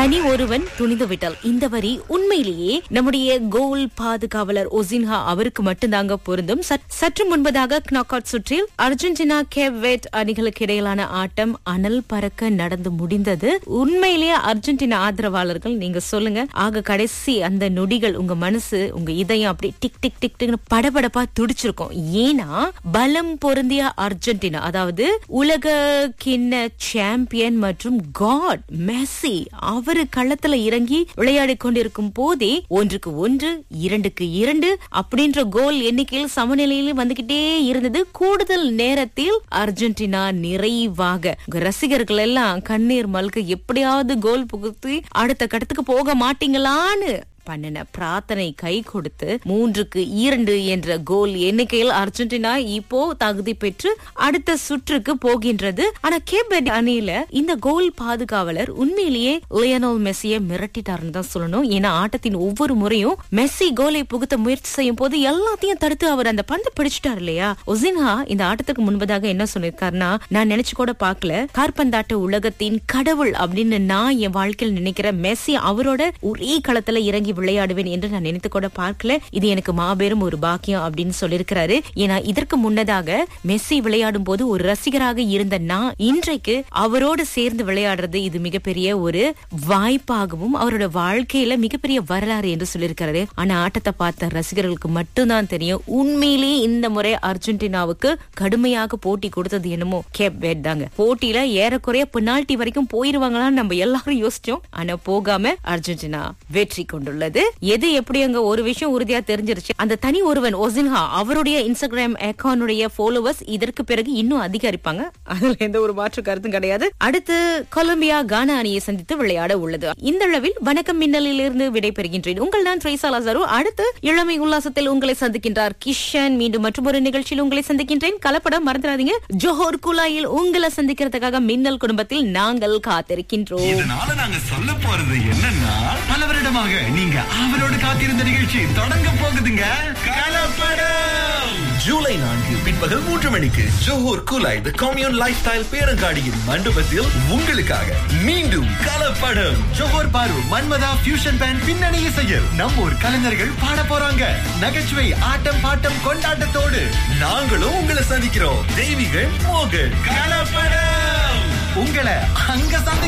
தனி ஒருவன் துணிந்து விட்டால் இந்த வரி உண்மையிலேயே நம்முடைய கோல் பாதுகாவலர் ஒசின்ஹா அவருக்கு மட்டும்தாங்க பொருந்தும் சற்- சற்று முன்பதாக நாக் அவுட் சுற்றில் அர்ஜென்டினா கேவ்வேட் அணிகளுக்கு இடையிலான ஆட்டம் அனல் பறக்க நடந்து முடிந்தது உண்மையிலேயே அர்ஜென்டினா ஆதரவாளர்கள் நீங்க சொல்லுங்க ஆக கடைசி அந்த நொடிகள் உங்க மனசு உங்க இதயம் அப்படி டிக் டிக் டிக் டிக்னு படபடப்பா துடிச்சிருக்கும் ஏன்னா பலம் பொருந்திய அர்ஜென்டினா அதாவது உலக கிண்ண சாம்பியன் மற்றும் காட் மெஸ்ஸி அவரு களத்துல இறங்கி விளையாடி கொண்டிருக்கும் போதே ஒன்றுக்கு ஒன்று இரண்டுக்கு இரண்டு அப்படின்ற கோல் எண்ணிக்கையில் சமநிலையில் வந்துகிட்டே இருந்தது கூடுதல் நேரத்தில் அர்ஜென்டினா நிறைவாக உங்க ரசிகர்கள் எல்லாம் கண்ணீர் மல்க எப்படியாவது கோல் புகுத்தி அடுத்த கட்டத்துக்கு போக மாட்டீங்களான்னு பண்ணின பிரார்த்தனை கை கொடுத்து மூன்றுக்கு இரண்டு என்ற கோல் எண்ணிக்கையில் அர்ஜென்டினா இப்போ தகுதி பெற்று அடுத்த சுற்றுக்கு போகின்றது ஆனா கேபெட் அணியில இந்த கோல் பாதுகாவலர் உண்மையிலேயே லியனோல் மெஸ்ஸியை மிரட்டிட்டாருன்னு தான் சொல்லணும் ஏன்னா ஆட்டத்தின் ஒவ்வொரு முறையும் மெஸ்ஸி கோலை புகுத்த முயற்சி செய்யும் போது எல்லாத்தையும் தடுத்து அவர் அந்த பந்து பிடிச்சிட்டாரு இல்லையா ஒசின்ஹா இந்த ஆட்டத்துக்கு முன்பதாக என்ன சொல்லியிருக்காருன்னா நான் நினைச்சு கூட பார்க்கல கார்பந்தாட்ட உலகத்தின் கடவுள் அப்படின்னு நான் என் வாழ்க்கையில் நினைக்கிற மெஸ்ஸி அவரோட ஒரே களத்துல இறங்கி விளையாடுவேன் என்று நான் நினைத்து கூட பார்க்கல இது எனக்கு மாபெரும் ஒரு பாக்கியம் அப்படின்னு சொல்லியிருக்கிறாரு ஏன்னா இதற்கு முன்னதாக மெஸ்ஸி விளையாடும் போது ஒரு ரசிகராக இருந்த நான் இன்றைக்கு அவரோடு சேர்ந்து விளையாடுறது இது மிகப்பெரிய ஒரு வாய்ப்பாகவும் அவரோட வாழ்க்கையில மிகப்பெரிய வரலாறு என்று சொல்லியிருக்கிறாரு ஆனா ஆட்டத்தை பார்த்த ரசிகர்களுக்கு மட்டும்தான் தெரியும் உண்மையிலேயே இந்த முறை அர்ஜென்டினாவுக்கு கடுமையாக போட்டி கொடுத்தது என்னமோ கேப் வேட் தாங்க போட்டியில ஏறக்குறைய பெனால்டி வரைக்கும் போயிருவாங்களான்னு நம்ம எல்லாரும் யோசிச்சோம் ஆனா போகாம அர்ஜென்டினா வெற்றி கொண்டுள்ளது எது எப்படி அங்க ஒரு விஷயம் உறுதியா தெரிஞ்சிருச்சு அந்த தனி ஒருவன் ஒசின்ஹா அவருடைய இன்ஸ்டாகிராம் அக்கௌண்டுடைய ஃபாலோவர்ஸ் இதற்கு பிறகு இன்னும் அதிகரிப்பாங்க அதுல எந்த ஒரு மாற்று கருத்தும் கிடையாது அடுத்து கொலம்பியா கானா அணியை சந்தித்து விளையாட உள்ளது இந்த அளவில் வணக்கம் மின்னலில் இருந்து விடைபெறுகின்றேன் உங்கள் நான் ட்ரேசா லாசாரு அடுத்து இளமை உல்லாசத்தில் உங்களை சந்திக்கின்றார் கிஷன் மீண்டும் மற்றொரு நிகழ்ச்சியில் உங்களை சந்திக்கின்றேன் கலப்படம் மறந்துடாதீங்க ஜோஹர் குலாயில் உங்களை சந்திக்கிறதுக்காக மின்னல் குடும்பத்தில் நாங்கள் காத்திருக்கின்றோம் இதனால நாங்க சொல்ல போறது என்னன்னா பல வருடமாக நீங்க அவரோடு காத்திருந்த நிகழ்ச்சி தொடங்க போகுதுங்க கலப்படம் ஜூலை நான்கு பிற்பகல் மூன்று மணிக்கு Johor Kulai the commune lifestyle பேரங்காடியின் மண்டபத்தில் உங்களுக்காக மீண்டும் கலப்படம் ஜோஹர் பாரு மன்மதா ஃபியூஷன் பேண்ட் பின்னணி இசையில் நம்ம ஊர் கலைஞர்கள் பாட போறாங்க நகைச்சுவை ஆட்டம் பாட்டம் கொண்டாட்டத்தோடு நாங்களும் உங்களை சந்திக்கிறோம் தெய்வீகள் மோகன் கலப்படம் உங்களை அங்க சந்தி